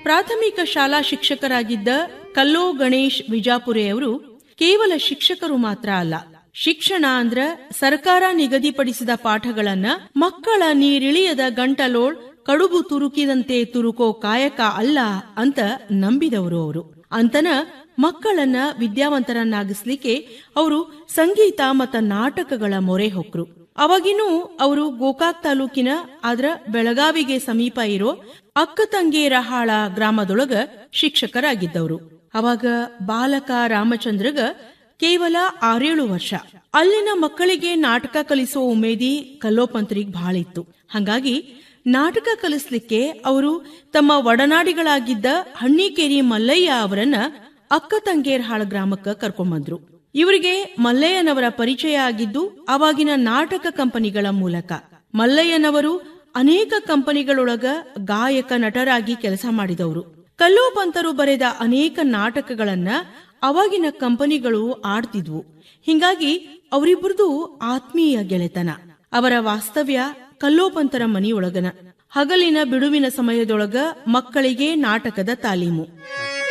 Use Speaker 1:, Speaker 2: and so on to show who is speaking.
Speaker 1: ಪ್ರಾಥಮಿಕ ಶಾಲಾ ಶಿಕ್ಷಕರಾಗಿದ್ದ ಕಲ್ಲೋ ಗಣೇಶ್ ವಿಜಾಪುರೆಯವರು ಕೇವಲ ಶಿಕ್ಷಕರು ಮಾತ್ರ ಅಲ್ಲ ಶಿಕ್ಷಣ ಅಂದ್ರ ಸರ್ಕಾರ ನಿಗದಿಪಡಿಸಿದ ಪಾಠಗಳನ್ನ ಮಕ್ಕಳ ನೀರಿಳಿಯದ ಗಂಟಲೋಳ್ ಕಡುಬು ತುರುಕಿದಂತೆ ತುರುಕೋ ಕಾಯಕ ಅಲ್ಲ ಅಂತ ನಂಬಿದವರು ಅವರು ಅಂತನ ಮಕ್ಕಳನ್ನ ವಿದ್ಯಾವಂತರನ್ನಾಗಿಸ್ಲಿಕ್ಕೆ ಅವರು ಸಂಗೀತ ಮತ್ತ ನಾಟಕಗಳ ಮೊರೆ ಹೊಕ್ರು ಅವಾಗಿನೂ ಅವರು ಗೋಕಾಕ್ ತಾಲೂಕಿನ ಆದ್ರ ಬೆಳಗಾವಿಗೆ ಸಮೀಪ ಇರೋ ಅಕ್ಕತಂಗೇರಹಾಳ ಗ್ರಾಮದೊಳಗ ಶಿಕ್ಷಕರಾಗಿದ್ದವರು ಅವಾಗ ಬಾಲಕ ರಾಮಚಂದ್ರಗ ಕೇವಲ ಆರೇಳು ವರ್ಷ ಅಲ್ಲಿನ ಮಕ್ಕಳಿಗೆ ನಾಟಕ ಕಲಿಸೋ ಉಮೇದಿ ಕಲ್ಲೋಪಂತ್ರಿಗ್ ಬಹಳ ಇತ್ತು ಹಂಗಾಗಿ ನಾಟಕ ಕಲಿಸ್ಲಿಕ್ಕೆ ಅವರು ತಮ್ಮ ಒಡನಾಡಿಗಳಾಗಿದ್ದ ಹಣ್ಣಿಕೇರಿ ಮಲ್ಲಯ್ಯ ಅವರನ್ನ ಅಕ್ಕತಂಗೇರ್ಹಾಳ ಗ್ರಾಮಕ್ಕ ಕರ್ಕೊಂಬಂದ್ರು ಇವರಿಗೆ ಮಲ್ಲಯ್ಯನವರ ಪರಿಚಯ ಆಗಿದ್ದು ಅವಾಗಿನ ನಾಟಕ ಕಂಪನಿಗಳ ಮೂಲಕ ಮಲ್ಲಯ್ಯನವರು ಅನೇಕ ಕಂಪನಿಗಳೊಳಗ ಗಾಯಕ ನಟರಾಗಿ ಕೆಲಸ ಮಾಡಿದವರು ಕಲ್ಲೋಪಂತರು ಬರೆದ ಅನೇಕ ನಾಟಕಗಳನ್ನ ಅವಾಗಿನ ಕಂಪನಿಗಳು ಆಡ್ತಿದ್ವು ಹಿಂಗಾಗಿ ಅವರಿಬ್ಬರದು ಆತ್ಮೀಯ ಗೆಳೆತನ ಅವರ ವಾಸ್ತವ್ಯ ಕಲ್ಲೋಪಂತರ ಮನಿಯೊಳಗನ ಹಗಲಿನ ಬಿಡುವಿನ ಸಮಯದೊಳಗ ಮಕ್ಕಳಿಗೆ ನಾಟಕದ ತಾಲೀಮು